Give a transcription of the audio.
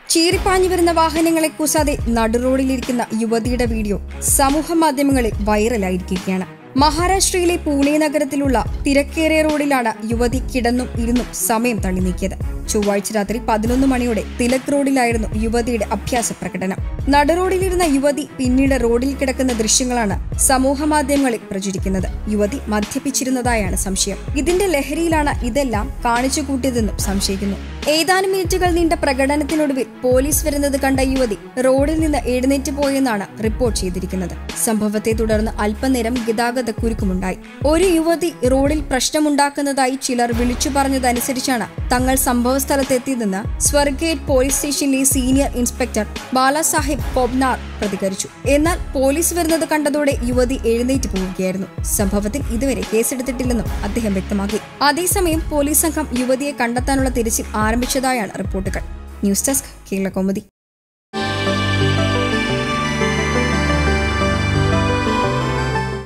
ചീറിപ്പാഞ്ഞു വരുന്ന വാഹനങ്ങളെ കൂസാതെ നടുറോഡിലിരിക്കുന്ന യുവതിയുടെ വീഡിയോ സമൂഹ മാധ്യമങ്ങളിൽ വൈറലായിരിക്കുകയാണ് മഹാരാഷ്ട്രയിലെ പൂനെ നഗരത്തിലുള്ള തിരക്കേറിയ റോഡിലാണ് യുവതി കിടന്നും ഇരുന്നും സമയം തള്ളി നീക്കിയത് ചൊവ്വാഴ്ച രാത്രി പതിനൊന്ന് മണിയോടെ തിലക് റോഡിലായിരുന്നു യുവതിയുടെ അഭ്യാസ പ്രകടനം നടുറോഡിലിരുന്ന യുവതി പിന്നീട് റോഡിൽ കിടക്കുന്ന ദൃശ്യങ്ങളാണ് സമൂഹ മാധ്യമങ്ങളിൽ പ്രചരിക്കുന്നത് യുവതി മദ്യപിച്ചിരുന്നതായാണ് സംശയം ഇതിന്റെ ലഹരിയിലാണ് ഇതെല്ലാം കാണിച്ചു കൂട്ടിയതെന്നും സംശയിക്കുന്നു ഏതാനും മിനിറ്റുകൾ നീണ്ട പ്രകടനത്തിനൊടുവിൽ പോലീസ് വരുന്നത് കണ്ട യുവതി റോഡിൽ നിന്ന് എഴുന്നേറ്റ് പോയെന്നാണ് റിപ്പോർട്ട് ചെയ്തിരിക്കുന്നത് സംഭവത്തെ തുടർന്ന് അല്പനേരം ഗതാഗത കുരുക്കുമുണ്ടായി ഒരു യുവതി റോഡിൽ പ്രശ്നമുണ്ടാക്കുന്നതായി ചിലർ വിളിച്ചു പറഞ്ഞതനുസരിച്ചാണ് തങ്ങൾ സംഭവ സ്ഥലത്തെത്തിയതെന്ന് സ്വർഗേറ്റ് പോലീസ് സ്റ്റേഷനിലെ സീനിയർ ഇൻസ്പെക്ടർ ബാലാസാഹിബ് കൊബ്നാർ പ്രതികരിച്ചു എന്നാൽ പോലീസ് വരുന്നത് കണ്ടതോടെ യുവതി എഴുന്നേറ്റ് പോവുകയായിരുന്നു സംഭവത്തിൽ ഇതുവരെ കേസെടുത്തിട്ടില്ലെന്നും അദ്ദേഹം വ്യക്തമാക്കി അതേസമയം പോലീസ് സംഘം യുവതിയെ കണ്ടെത്താനുള്ള തിരച്ചിൽ ആരംഭിച്ചതായാണ് റിപ്പോർട്ടുകൾ ന്യൂസ് ഡെസ്ക് കേരള കൗമുദി